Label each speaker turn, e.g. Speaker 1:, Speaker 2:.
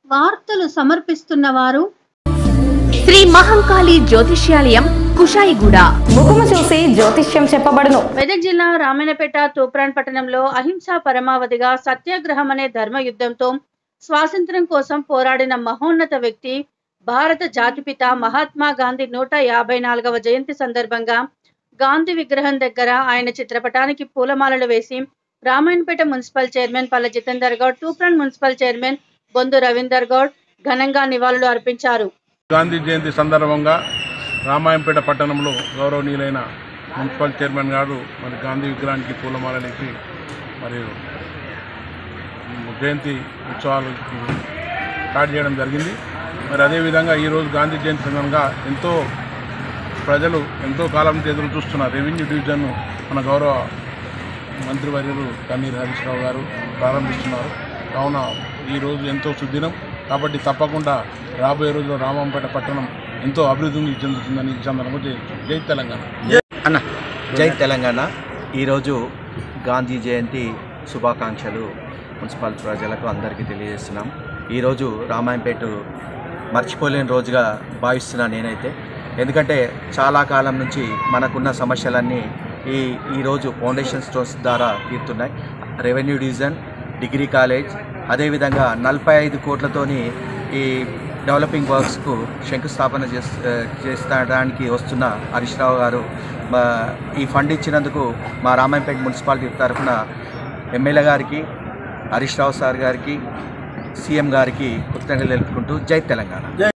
Speaker 1: వార్తలు సమర్పిస్తున్న వారు
Speaker 2: శ్రీ మహంకాళి జ్యోతిష్యాలయం కుషాయిగూడ
Speaker 3: ముఖము చూసి జ్యోతిష్యం చెప్పబడును
Speaker 1: మెదక్ జిల్లా రామాయణపేట తూప్రాన్ పట్టణంలో అహింసా పరమావధిగా సత్యాగ్రహం అనే ధర్మ యుద్ధంతో స్వాతంత్ర్యం కోసం పోరాడిన మహోన్నత వ్యక్తి భారత జాతిపిత మహాత్మా గాంధీ నూట యాభై నాలుగవ జయంతి సందర్భంగా గాంధీ విగ్రహం దగ్గర ఆయన చిత్రపటానికి పూలమాలలు వేసి Ramayanpet municipal chairman Palla Jitender Goud Toopran municipal chairman Bondu Ravinder Goud ఘనంగా నివాళులు అర్పించారు
Speaker 4: గాంధీ జయంతి సందర్భంగా రామాయంపేట పట్టణంలో గౌరవనీయులైన మున్సిపల్ చైర్మన్ గారు మరి గాంధీ విగ్రహానికి పూలమాలలు ఇచ్చి మరియు జయంతి ఉత్సవాలు స్టార్ట్ చేయడం జరిగింది మరి అదేవిధంగా ఈరోజు గాంధీ జయంతి సందర్భంగా ఎంతో ప్రజలు ఎంతో కాలం నుంచి ఎదురు చూస్తున్న రెవెన్యూ డివిజన్ను మన గౌరవ మంత్రివర్యులు కన్నీర్ హరీష్ రావు గారు ప్రారంభిస్తున్నారు కావున ఈరోజు ఎంతో సుదినం కాబట్టి తప్పకుండా రాబోయే రోజుల్లో రామంపేట పట్టణం ఎంతో అభివృద్ధి చెందుతుందని ఈ సందర్భంగా చేయొచ్చు జై తెలంగాణ
Speaker 5: అన్న జై తెలంగాణ ఈరోజు గాంధీ జయంతి శుభాకాంక్షలు మున్సిపల్ ప్రజలకు అందరికీ తెలియజేస్తున్నాం ఈరోజు రామాయంపేట మర్చిపోలేని రోజుగా భావిస్తున్నాను నేనైతే ఎందుకంటే చాలా కాలం నుంచి మనకున్న సమస్యలన్నీ ఈ ఈరోజు ఫౌండేషన్ స్టోర్స్ ద్వారా తీరుతున్నాయి రెవెన్యూ డివిజన్ డిగ్రీ కాలేజ్ అదేవిధంగా నలభై ఐదు కోట్లతోని ఈ డెవలపింగ్ వర్క్స్కు శంకుస్థాపన చేస్ చేస్తడానికి వస్తున్న హరీష్ రావు గారు మా ఈ ఫండ్ ఇచ్చినందుకు మా రామాయంపేట మున్సిపాలిటీ తరఫున ఎమ్మెల్యే గారికి హరీష్ రావు సార్ గారికి సీఎం గారికి కృతజ్ఞతలు తెలుపుకుంటూ జై తెలంగాణ